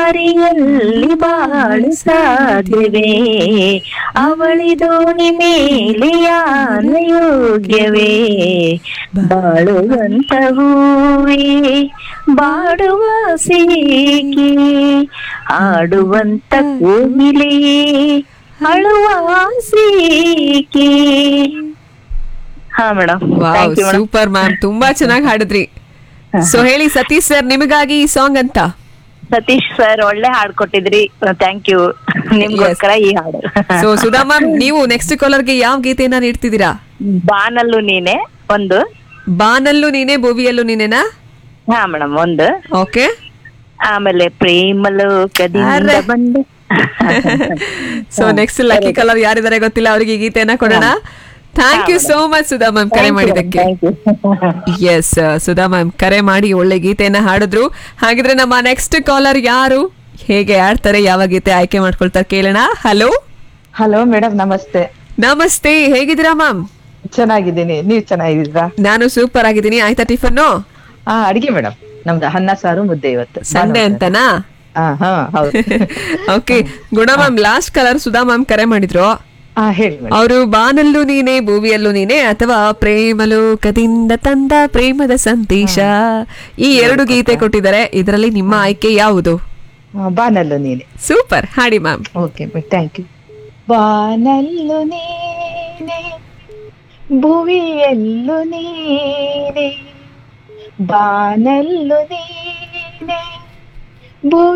ದಾರಿಯಲ್ಲಿ ಬಾಳು ಸಾಧ್ಯವೇ ಅವಳಿ ದೋಣಿ ಮೇಲೆ ಯಾನ ಯೋಗ್ಯವೇ ಬಾಳುವಂತ ಹೂವೇ ಬಾಡುವ ಸೇಕೆ ಆಡುವಂತ ಕೋಗಿಲೆಯೇ ಅಳುವ ಸೇಕೆ ಹಾ ಮೇಡಮ್ ವಾವ್ ಸೂಪರ್ ಮ್ಯಾಮ್ ತುಂಬಾ ಚೆನ್ನಾಗಿ ಹಾಡಿದ್ರಿ ಸೊ ಹೇಳಿ ಸತೀಶ್ ಸರ್ ನಿಮಗಾಗಿ ಈ ಸಾಂಗ್ ಅಂತ ಸತೀಶ್ ಸರ್ ಒಳ್ಳೆ ಹಾಡ್ ಕೊಟ್ಟಿದ್ರಿ ಥ್ಯಾಂಕ್ ಯು ನಿಮ್ಗೋಸ್ಕರ ಈ ಹಾಡು ಸೊ ಸುಧಾ ಮ್ಯಾಮ್ ನೀವು ನೆಕ್ಸ್ಟ್ ಕಾಲರ್ಗೆ ಯಾವ ಗೀತೆಯನ್ನ ನೀಡ್ತಿದ್ದೀರಾ ಬಾನಲ್ಲು ನೀನೆ ಒಂದು ಬಾನಲ್ಲೂ ನೀನೆ ಭುವಿಯಲ್ಲೂ ನೀನೆನಾ ಹಾ ಮೇಡಮ್ ಒಂದು ಓಕೆ ಆಮೇಲೆ ಪ್ರೇಮಲೋಕದಿಂದ ಅರೆ. ಬಂದು ಸೊ ನೆಕ್ಸ್ಟ್ ಲಕ್ಕಿ ಕಲರ್ ಯಾರಿದ್ದಾರೆ ಗೊತ್ತಿಲ್ಲ ಅವರಿಗೆ ಈ ಗೀತೆಯನ್ನ ಕೊಡೋಣ thank you so much Sudha ma'am ಕರೆ ಮಾಡಿದ್ದಕ್ಕೆ Thank you. Yes Sudha ma'am ಕರೆ ಮಾಡಿ ಒಳ್ಳೆ ಗೀತೆಯನ್ನ ಹಾಡಿದ್ರು ಹಾಗಿದ್ರೆ ನಮ್ಮ ನೆಕ್ಸ್ಟ್ ಕಾಲರ್ ಯಾರು ಹೇಗೆ ಆಡ್ತಾರೆ ಯಾವ ಗೀತೆ ಆಯ್ಕೆ ಮಾಡ್ಕೊಳ್ತಾರೆ ಕೇಳೋಣ ಹಲೋ ಹಲೋ ಮೇಡಮ್ ನಮಸ್ತೆ ನಮಸ್ತೆ ಹೇಗಿದ್ದೀರಾ ಮ್ಯಾಮ್ ಚೆನ್ನಾಗಿದ್ದೀನಿ ನೀವ್ ಚೆನ್ನಾಗಿದ್ದೀರಾ ನಾನು ಸೂಪರ್ ಆಗಿದ್ದೀನಿ ಆಯ್ತಾ ಟಿಫನ್ನು ಹಾ ಅಡಿಗೆ ಮೇಡಮ್ ನಮ್ದು ಅನ್ನ ಸಾರು ಮುದ್ದೆ ಇವತ್ತು ಸಂಡೆ ಅಂತನಾ ಹಾ ಹಾ ಹೌದು okay Guna ma'am last caller Sudha ma'am ಕರೆ ಮಾಡಿದ್ರು ಹಾ ಹೇಳಿ ಮೇಡಮ್ ಅವರು ಬಾನಲ್ಲೂ ನೀನೆ ಭೂವಿಯಲ್ಲೂ ನೀನೆ ಅಥವಾ ಪ್ರೇಮಲೋಕದಿಂದ ತಂದ ಪ್ರೇಮದ ಸಂದೇಶ ಈ ಎರಡು ಗೀತೆ ಕೊಟ್ಟಿದ್ದಾರೆ ಇದರಲ್ಲಿ ನಿಮ್ಮ ಆಯ್ಕೆ ಯಾವುದು ಬಾನಲ್ಲು ನೀನೆ ಸೂಪರ್ ಹಾಡಿ ಮ್ಯಾಮ್ ಓಕೆ ಥ್ಯಾಂಕ್ ಯು ಬಾನಲ್ಲು ನೀನೆ ಭುವಿಯಲ್ಲು ನೀನೆ ಬಾನಲ್ಲು ನೀನೆ ಭುವಿ